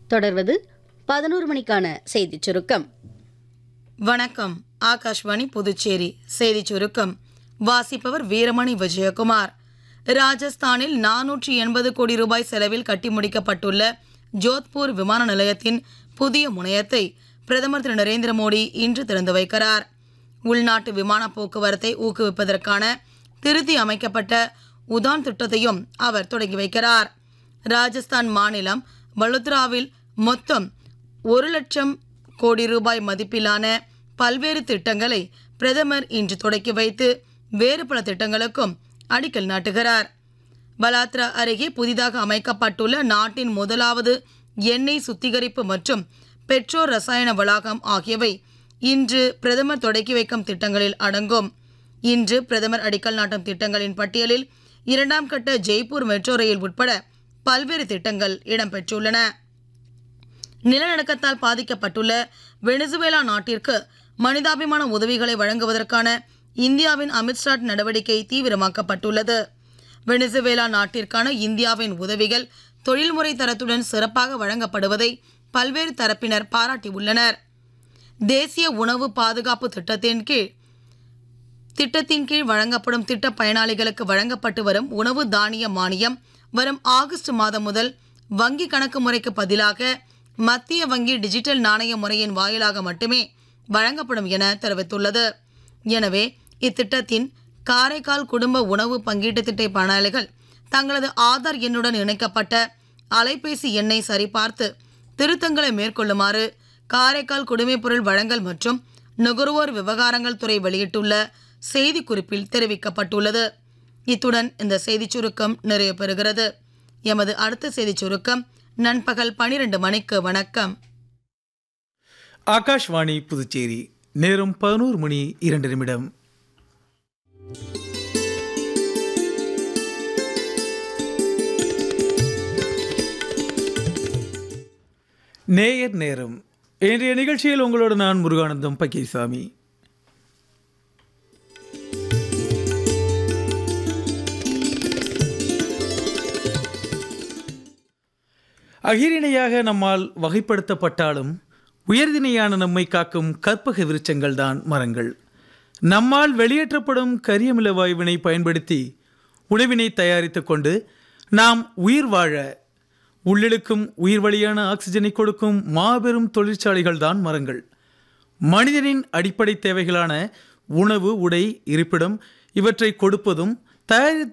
தொடர்வது பதினோரு மணிக்கான செய்திச் சுருக்கம் வணக்கம் ஆகாஷ்வாணி புதுச்சேரி செய்திச் சுருக்கம் வாசிப்பவர் வீரமணி விஜயகுமார் ராஜஸ்தானில் நானூற்றி எண்பது கோடி ரூபாய் செலவில் கட்டி முடிக்கப்பட்டுள்ள ஜோத்பூர் விமான நிலையத்தின் புதிய முனையத்தை பிரதமர் திரு நரேந்திர மோடி இன்று திறந்து வைக்கிறார் உள்நாட்டு விமான போக்குவரத்தை ஊக்குவிப்பதற்கான திருத்தி அமைக்கப்பட்ட உதான் திட்டத்தையும் அவர் தொடங்கி வைக்கிறார் ராஜஸ்தான் மாநிலம் வலுத்ராவில் மொத்தம் ஒரு லட்சம் கோடி ரூபாய் மதிப்பிலான பல்வேறு திட்டங்களை பிரதமர் இன்று தொடக்கி வைத்து வேறு பல திட்டங்களுக்கும் அடிக்கல் நாட்டுகிறார் பலாத்ரா அருகே புதிதாக அமைக்கப்பட்டுள்ள நாட்டின் முதலாவது எண்ணெய் சுத்திகரிப்பு மற்றும் பெட்ரோ ரசாயன வளாகம் ஆகியவை இன்று பிரதமர் தொடக்கி வைக்கும் திட்டங்களில் அடங்கும் இன்று பிரதமர் அடிக்கல் நாட்டும் திட்டங்களின் பட்டியலில் இரண்டாம் கட்ட ஜெய்ப்பூர் மெட்ரோ ரயில் உட்பட பல்வேறு திட்டங்கள் இடம்பெற்றுள்ளன நிலநடுக்கத்தால் பாதிக்கப்பட்டுள்ள வெனிசுவேலா நாட்டிற்கு மனிதாபிமான உதவிகளை வழங்குவதற்கான இந்தியாவின் அமித்ஷாட் நடவடிக்கை தீவிரமாக்கப்பட்டுள்ளது வெனிசுவேலா நாட்டிற்கான இந்தியாவின் உதவிகள் தொழில்முறை தரத்துடன் சிறப்பாக வழங்கப்படுவதை பல்வேறு தரப்பினர் பாராட்டியுள்ளனர் தேசிய உணவு பாதுகாப்பு திட்டத்தின் கீழ் திட்டத்தின் கீழ் வழங்கப்படும் திட்ட பயனாளிகளுக்கு வழங்கப்பட்டு வரும் உணவு தானிய மானியம் வரும் ஆகஸ்ட் மாதம் முதல் வங்கி கணக்கு முறைக்கு பதிலாக மத்திய வங்கி டிஜிட்டல் நாணய முறையின் வாயிலாக மட்டுமே வழங்கப்படும் என தெரிவித்துள்ளது எனவே இத்திட்டத்தின் காரைக்கால் குடும்ப உணவு பங்கீட்டு திட்ட பயனாளிகள் தங்களது ஆதார் எண்ணுடன் இணைக்கப்பட்ட அலைபேசி எண்ணை சரிபார்த்து திருத்தங்களை மேற்கொள்ளுமாறு காரைக்கால் குடிமைப்பொருள் வழங்கல் மற்றும் நுகர்வோர் விவகாரங்கள் துறை வெளியிட்டுள்ள செய்திக்குறிப்பில் தெரிவிக்கப்பட்டுள்ளது இத்துடன் இந்த செய்திச் சுருக்கம் நிறைவு பெறுகிறது எமது அடுத்த செய்திச் சுருக்கம் நண்பகல் பனிரெண்டு மணிக்கு வணக்கம் ஆகாஷ்வாணி புதுச்சேரி நேரம் பதினோரு மணி இரண்டு நிமிடம் நேயர் நேரம் இன்றைய நிகழ்ச்சியில் உங்களோடு நான் முருகானந்தம் பக்கீசாமி அகிரிணையாக நம்மால் வகைப்படுத்தப்பட்டாலும் உயர்திணையான நம்மை காக்கும் கற்பக விருட்சங்கள் தான் மரங்கள் நம்மால் வெளியேற்றப்படும் கரியமில வாயுவினை பயன்படுத்தி உணவினை தயாரித்துக் கொண்டு நாம் உயிர் வாழ உள்ளிழுக்கும் உயிர் வழியான ஆக்சிஜனை கொடுக்கும் மாபெரும் தொழிற்சாலைகள் தான் மரங்கள் மனிதனின் அடிப்படை தேவைகளான உணவு உடை இருப்பிடம் இவற்றை கொடுப்பதும் தயாரித்து